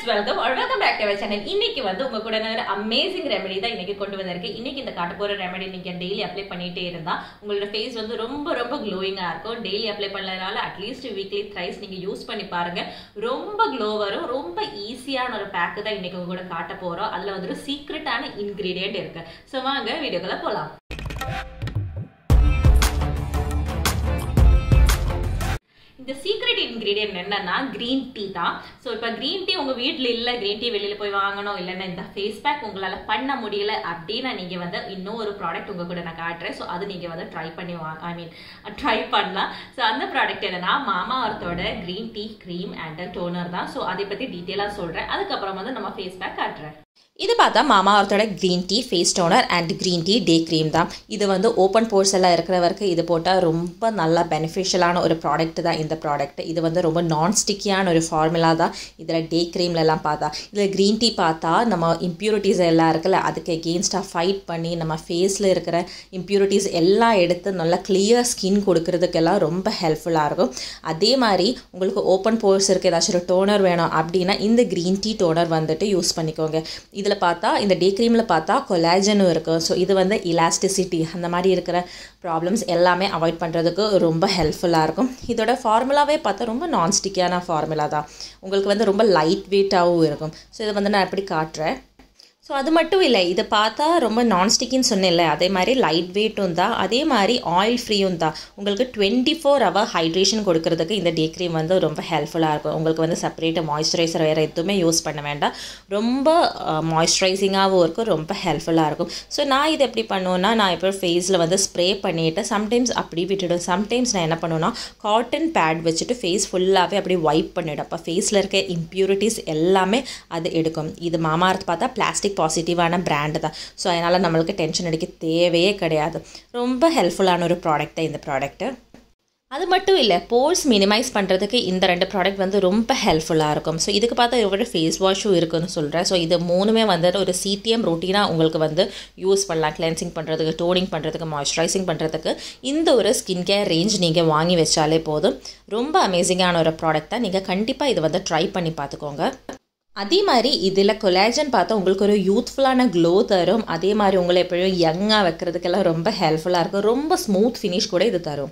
welcome or welcome back to channel இன்னைக்கு வந்து உங்க கூட நான் அமேசிங் ரெமெடி தான் இன்னைக்கு கொண்டு வந்திருக்கேன் இன்னைக்கு இந்த காட்ட போற ரெமெடி நீங்க டெய்லி அப்ளை பண்ணிட்டே இருந்தா உங்களோட ஃபேஸ் வந்து ரொம்ப ரொம்ப க்ளோயிங்கா இருக்கும் டெய்லி அப்ளை பண்ணலனால அட்லீஸ்ட் வீக்லி த்ரைஸ் நீங்க யூஸ் பண்ணி பாருங்க ரொம்ப க்ளோ வரும் ரொம்ப ஈஸியான ஒரு பேக் தான் இன்னைக்கு உங்க கூட காட்ட போறோம் அதுல வந்து ஒரு சீக்ரெட்டான இன்கிரீடியன்ட் இருக்கு ஸோ வாங்க வீடியோக்குள்ள போலாம் இந்த சீக்ரெட் இன்கிரீடியன்ட் என்னன்னா கிரீன் டீ தான் ஸோ இப்போ கிரீன் டீ உங்கள் வீட்டில் இல்லை கிரீன் டீ வெளியில் போய் வாங்கணும் இல்லைன்னா இந்த ஃபேஸ் பேக் உங்களால் பண்ண முடியல அப்படின்னா நீங்கள் வந்து இன்னும் ஒரு ப்ராடக்ட் உங்கள் கூட நான் காட்டுறேன் ஸோ அது நீங்கள் வந்து ட்ரை பண்ணி வாங்க ஐ மீன் ட்ரை பண்ணலாம் ஸோ அந்த ப்ராடக்ட் என்னன்னா மாமா அர்த்தோட green tea cream and toner தான் ஸோ அதை பற்றி டீட்டெயிலாக சொல்கிறேன் அதுக்கப்புறம் வந்து நம்ம ஃபேஸ் பேக் காட்டுறேன் இது பார்த்தா மாமா அர்த்தோட green tea face toner and green tea day cream தான் இது வந்து ஓப்பன் போர்ஸ் எல்லாம் இருக்கிறவருக்கு இது போட்டால் ரொம்ப நல்லா பெனிஃபிஷியலான ஒரு ப்ராடக்ட் தான் இந்த ப்ராடக்ட் இது வந்து ரொம்ப நான் ஸ்டிக்கியான ஒரு ஃபார்முலா தான் இதில் டே க்ரீம்லலாம் பார்த்தா இதில் க்ரீன் டீ பார்த்தா நம்ம இம்ப்யூரிட்டிஸ் எல்லாம் இருக்குல்ல அதுக்கு எகெயின்ஸ்டாக ஃபைட் பண்ணி நம்ம ஃபேஸில் இருக்கிற இம்ப்யூரிட்டிஸ் எல்லாம் எடுத்து நல்லா கிளியர் ஸ்கின் கொடுக்கறதுக்கெல்லாம் ரொம்ப ஹெல்ப்ஃபுல்லாக இருக்கும் அதே மாதிரி உங்களுக்கு ஓப்பன் போர்ஸ் இருக்குது ஏதாச்சும் ஒரு டோனர் வேணும் அப்படின்னா இந்த க்ரீன் டீ டோனர் வந்துட்டு யூஸ் பண்ணிக்கோங்க இதில் பார்த்தா இந்த டே க்ரீமில் பார்த்தா கொலாஜனும் இருக்கும் ஸோ இது வந்து இலாஸ்டிசிட்டி அந்த மாதிரி இருக்கிற ப்ராப்ளம்ஸ் எல்லாமே அவாய்ட் பண்ணுறதுக்கு ரொம்ப ஹெல்ப்ஃபுல்லாக இருக்கும் இதோட ஃபார்முலாவே பார்த்தா ரொம்ப நான்ஸ்டிக்கான ஃபார்முலா தான் உங்களுக்கு வந்து ரொம்ப லைட் வெயிட்டாகவும் இருக்கும் ஸோ இதை வந்து நான் எப்படி காட்டுறேன் ஸோ அது மட்டும் இல்லை இதை பார்த்தா ரொம்ப நான்ஸ்டிக்கின்னு சொன்னேன்ல அதே மாதிரி லைட் வெயிட்டும் தான் அதே மாதிரி ஆயில் ஃப்ரீயும் தான் உங்களுக்கு டுவெண்ட்டி ஃபோர் ஹவர் ஹைட்ரேஷன் கொடுக்கறதுக்கு இந்த டே க்ரீம் வந்து ரொம்ப ஹெல்ப்ஃபுல்லாக இருக்கும் உங்களுக்கு வந்து செப்பரேட்டு மாய்ஸ்சரைசர் வேறு எதுவுமே யூஸ் பண்ண வேண்டாம் ரொம்ப மாய்ஸ்சரைசிங்காகவும் இருக்கும் ரொம்ப ஹெல்ப்ஃபுல்லாக இருக்கும் ஸோ நான் இது எப்படி பண்ணுவேன்னா நான் இப்போ ஃபேஸில் வந்து ஸ்ப்ரே பண்ணிவிட்டு சம்டைம்ஸ் அப்படி விட்டுடும் சம்டைம்ஸ் நான் என்ன பண்ணுவேன்னா காட்டன் பேட் வச்சுட்டு ஃபேஸ் ஃபுல்லாகவே அப்படி வைப் பண்ணிவிடும் அப்போ ஃபேஸில் இருக்க இம்ப்யூரிட்டிஸ் எல்லாமே அது எடுக்கும் இது மாமார்த் பார்த்தா பிளாஸ்டிக் பாசிட்டிவான பிராண்டு தான் ஸோ அதனால் நம்மளுக்கு டென்ஷன் அடிக்க தேவையே கிடையாது ரொம்ப ஹெல்ப்ஃபுல்லான ஒரு ப்ராடக்ட் தான் இந்த ப்ராடக்ட்டு அது மட்டும் இல்லை போர்ஸ் மினிமைஸ் பண்ணுறதுக்கு இந்த ரெண்டு ப்ராடக்ட் வந்து ரொம்ப ஹெல்ப்ஃபுல்லாக இருக்கும் ஸோ இதுக்கு பார்த்தா இவரோட ஃபேஸ் வாஷும் இருக்குன்னு சொல்கிறேன் ஸோ இது மூணுமே வந்துட்டு ஒரு சிடிஎம் ரொட்டீனாக உங்களுக்கு வந்து யூஸ் பண்ணலாம் கிளென்சிங் பண்ணுறதுக்கு டோனிங் பண்ணுறதுக்கு மாய்ஸ்சரைசிங் பண்ணுறதுக்கு இந்த ஒரு ஸ்கின் கேர் ரேஞ்ச் நீங்கள் வாங்கி வச்சாலே போதும் ரொம்ப அமேசிங்கான ஒரு ப்ராடக்ட் தான் நீங்கள் கண்டிப்பாக இதை வந்து ட்ரை பண்ணி பார்த்துக்கோங்க அதே மாதிரி இதில் கொலாஜன் பார்த்தா உங்களுக்கு ஒரு யூத்ஃபுல்லான க்ளோ தரும் அதே மாதிரி உங்களை எப்பயும் யங்காக வைக்கிறதுக்கெல்லாம் ரொம்ப ஹெல்ப்ஃபுல்லாக இருக்கும் ரொம்ப ஸ்மூத் ஃபினிஷ் கூட இது தரும்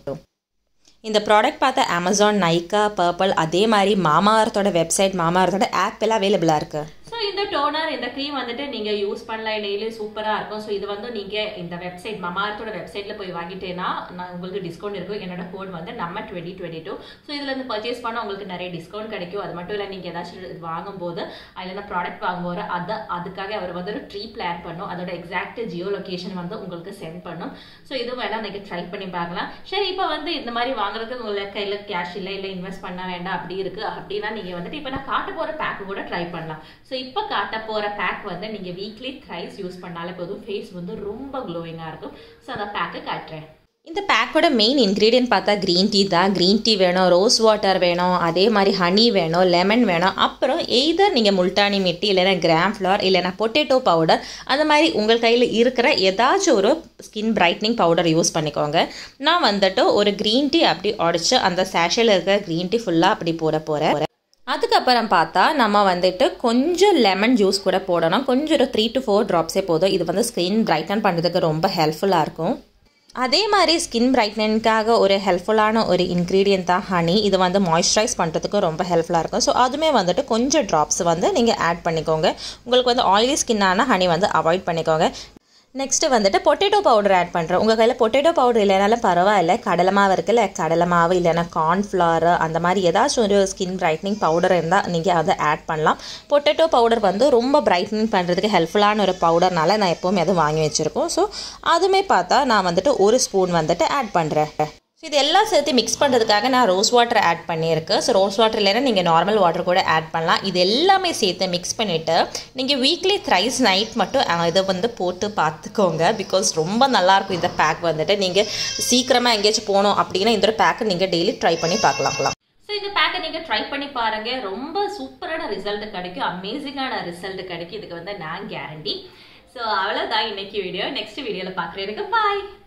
இந்த ப்ராடக்ட் பார்த்தா அமேசான் நைக்கா பர்பிள் அதே மாதிரி மாமா அர்த்தோட வெப்சைட் மாமா அர்த்தோட ஆப் எல்லாம் அவைலபிளாக இருக்குது ஸோ இந்த டோனர் இந்த க்ரீம் வந்துட்டு நீங்கள் யூஸ் பண்ணலாம் டெய்லி சூப்பராக இருக்கும் ஸோ இது வந்து நீங்கள் இந்த வெப்சைட் மமார்த்தோட வெப்சைட்டில் போய் வாங்கிட்டேன்னா நான் உங்களுக்கு டிஸ்கவுண்ட் இருக்கும் என்னோட கோட் வந்து நம்ம டுவெண்ட்டி டுவெண்ட்டி டூ ஸோ இதில் இருந்து பர்ச்சேஸ் பண்ணால் உங்களுக்கு நிறைய டிஸ்கவுண்ட் கிடைக்கும் அது மட்டும் இல்லை நீங்கள் ஏதாச்சும் இது வாங்கும்போது அதில் இந்த ப்ராடக்ட் வாங்கும்போது அதை அதுக்காக அவர் வந்து ஒரு ட்ரீ பிளான் பண்ணும் அதோட எக்ஸாக்ட் ஜியோ லொக்கேஷன் வந்து உங்களுக்கு சென்ட் பண்ணும் ஸோ இது வேணா நீங்கள் ட்ரை பண்ணி பார்க்கலாம் சரி இப்போ வந்து இந்த மாதிரி வாங்குறதுக்கு உங்களுக்கு கையில் கேஷ் இல்லை இல்லை இன்வெஸ்ட் பண்ண வேண்டாம் அப்படி இருக்குது அப்படின்னா நீங்கள் வந்துட்டு இப்போ நான் காட்ட போகிற பேக்கு கூட ட்ரை பண்ணலாம் ஸோ இப்போ காட்ட போகிற பேக் வந்து நீங்கள் வீக்லி த்ரைஸ் யூஸ் பண்ணாலே போதும் ஃபேஸ் வந்து ரொம்ப க்ளோயிங்காக இருக்கும் ஸோ அந்த பேக்கு காட்டுறேன் இந்த பேக்கோட மெயின் இன்க்ரீடியன்ட் பார்த்தா க்ரீன் டீ தான் க்ரீன் டீ வேணும் ரோஸ் வாட்டர் வேணும் அதே மாதிரி ஹனி வேணும் லெமன் வேணும் அப்புறம் எய்தர் நீங்கள் முல்டானி மிட்டி இல்லைனா கிராம் ஃப்ளவர் இல்லைனா பொட்டேட்டோ பவுடர் அந்த மாதிரி உங்கள் கையில் இருக்கிற ஏதாச்சும் ஒரு ஸ்கின் பிரைட்னிங் பவுடர் யூஸ் பண்ணிக்கோங்க நான் வந்துட்டு ஒரு க்ரீன் டீ அப்படி உடச்சி அந்த சேஷையில் இருக்கிற க்ரீன் டீ ஃபுல்லாக அப்படி போட போகிறேன் அதுக்கப்புறம் பார்த்தா நம்ம வந்துட்டு கொஞ்சம் லெமன் ஜூஸ் கூட போடணும் கொஞ்சம் ஒரு த்ரீ டு ஃபோர் ட்ராப்ஸே போதும் இது வந்து ஸ்கின் பிரைட்டன் பண்ணுறதுக்கு ரொம்ப ஹெல்ப்ஃபுல்லாக இருக்கும் அதே மாதிரி ஸ்கின் பிரைட்னிங்காக ஒரு ஹெல்ப்ஃபுல்லான ஒரு இன்க்ரீடியன்ட் தான் ஹனி இது வந்து மாய்ஸ்சரைஸ் பண்ணுறதுக்கு ரொம்ப ஹெல்ப்ஃபுல்லாக இருக்கும் ஸோ அதுவுமே வந்துட்டு கொஞ்சம் ட்ராப்ஸ் வந்து நீங்கள் ஆட் பண்ணிக்கோங்க உங்களுக்கு வந்து ஆயிலி ஸ்கின்னான ஹனி வந்து அவாய்ட் பண்ணிக்கோங்க நெக்ஸ்ட்டு வந்துட்டு பொட்டேட்டோ பவுடர் ஆட் பண்ணுறோம் உங்கள் கையில் பொட்டேட்டோ பவுடர் இல்லைனாலும் பரவாயில்ல கடலை மாவு இருக்குல்ல கடலை மாவு இல்லைனா கார்ன்ஃப்ளவர் அந்த மாதிரி ஏதாச்சும் ஒரு ஸ்கின் பிரைட்னிங் பவுடர் இருந்தால் நீங்கள் அதை ஆட் பண்ணலாம் பொட்டேட்டோ பவுடர் வந்து ரொம்ப பிரைட்னிங் பண்ணுறதுக்கு ஹெல்ப்ஃபுல்லான ஒரு பவுடர்னால நான் எப்போவுமே அதை வாங்கி வச்சுருக்கோம் ஸோ அதுவுமே பார்த்தா நான் வந்துட்டு ஒரு ஸ்பூன் வந்துட்டு ஆட் பண்ணுறேன் ஸோ இது எல்லாம் சேர்த்து மிக்ஸ் பண்ணுறதுக்காக நான் ரோஸ் வாட்டர் ஆட் பண்ணியிருக்கேன் ஸோ ரோஸ் வாட்டர் இல்லைன்னா நீங்கள் நார்மல் வாட்டர் கூட ஆட் பண்ணலாம் இது எல்லாமே சேர்த்து மிக்ஸ் பண்ணிவிட்டு நீங்கள் வீக்லி த்ரைஸ் நைட் மட்டும் இதை வந்து போட்டு பார்த்துக்கோங்க பிகாஸ் ரொம்ப நல்லாயிருக்கும் இந்த பேக் வந்துட்டு நீங்கள் சீக்கிரமாக எங்கேயாச்சும் போகணும் அப்படின்னா இந்த பேக்கை நீங்கள் டெய்லி ட்ரை பண்ணி பார்க்கலாம் ஸோ இந்த பேக்கை நீங்கள் ட்ரை பண்ணி பாருங்க ரொம்ப சூப்பரான ரிசல்ட் கிடைக்கும் அமேசிங்கான ரிசல்ட் கிடைக்கும் இதுக்கு வந்து நான் கேரண்டி ஸோ அவ்வளோதான் இன்னைக்கு வீடியோ நெக்ஸ்ட் வீடியோவில் பார்க்குறேன் பாய்